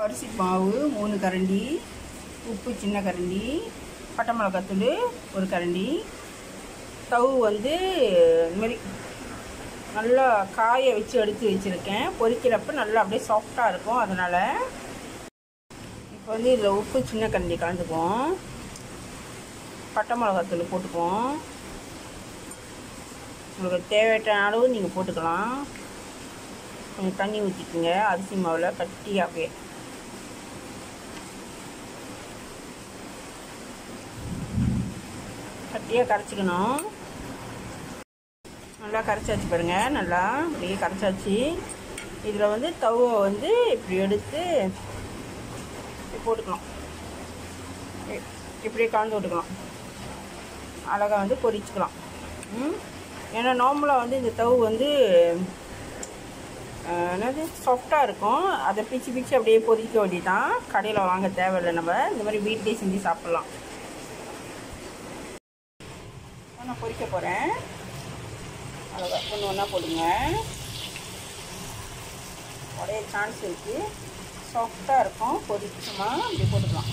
அரிசி மாவு மூணு கரண்டி உப்பு சின்ன கரண்டி பட்டை மிளகாத்தூள் ஒரு கரண்டி தவு வந்து இந்த மாதிரி நல்லா காய வச்சு எடுத்து வச்சுருக்கேன் பொரிக்கிறப்ப நல்லா அப்படியே சாஃப்டாக இருக்கும் அதனால் இப்போ வந்து இதில் உப்பு சின்ன கரண்டி கலந்துக்குவோம் பட்டை மிளகாத்தூள் போட்டுக்குவோம் உங்களுக்கு தேவையான அளவு நீங்கள் போட்டுக்கலாம் கொஞ்சம் தண்ணி ஊற்றிக்குங்க அரிசி மாவில் கட்டியாகவே கட்டியாக கரைச்சிக்கணும் நல்லா கரைச்சாச்சு பாருங்க நல்லா அப்படியே கரைச்சாச்சு இதில் வந்து தவை வந்து இப்படி எடுத்து இப்படி போட்டுக்கலாம் இ- இப்படியே கலந்து விட்டுக்கலாம் அழகாக வந்து பொரிச்சுக்கலாம் ம் ஏன்னா நார்மலாக வந்து இந்த தவு வந்து அஹ், என்னது சாஃப்டாக இருக்கும் அதை பிச்சு பிச்சு அப்படியே பொரிக்க வேண்டியதான் கடையில் வாங்க தேவையில்லை நம்ம இந்த மாதிரி வீட்லேயே செஞ்சு சாப்பிட்லாம் நான் பொரிக்க போகிறேன் அழகா ஒன்று ஒன்றா போடுங்க உடைய சான்ஸ் இருக்குது சாஃப்டாக இருக்கும் பொரிச்சுமா இப்படி போட்டுக்கலாம்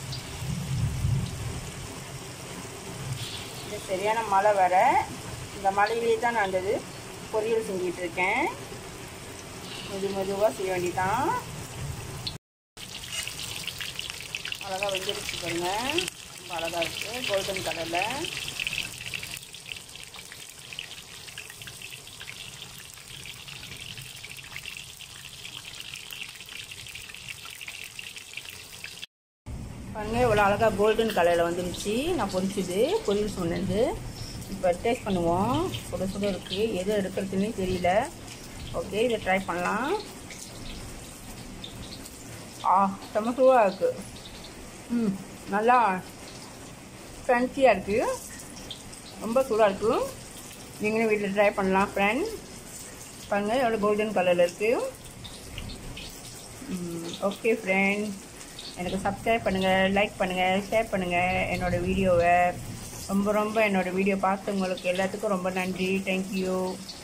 இது சரியான மழை வர இந்த மழையிலே தான் நான் அந்த இது பொரியல் செஞ்சுட்டு இருக்கேன் மெது மெதுவாக செய்ய வேண்டியதான் அழகாக வெஞ்சிருச்சு பாருங்க ரொம்ப அழகாக இருக்குது கோல்டன் கலரில் பாருங்க இவ்வளோ அழகாக கோல்டன் கலரில் வந்துருச்சு நான் பொரிச்சது பொரியல் சொன்னது இப்போ டேஸ்ட் பண்ணுவோம் சுட சுட இருக்குது எது எடுக்கிறதுனே தெரியல ஓகே இதை ட்ரை பண்ணலாம் ஆ செம்ம சூடாக இருக்குது ம் நல்லா க்ரன்ச்சியாக இருக்குது ரொம்ப சூடாக இருக்குது நீங்களும் வீட்டில் ட்ரை பண்ணலாம் ஃப்ரெண்ட் பாருங்கள் எவ்வளோ கோல்டன் கலரில் இருக்குது ஓகே ஃப்ரெண்ட் எனக்கு சப்ஸ்கிரைப் பண்ணுங்கள் லைக் பண்ணுங்கள் ஷேர் பண்ணுங்கள் என்னோடய வீடியோவை ரொம்ப ரொம்ப என்னோடய வீடியோ பார்த்தவங்களுக்கு எல்லாத்துக்கும் ரொம்ப நன்றி தேங்க்யூ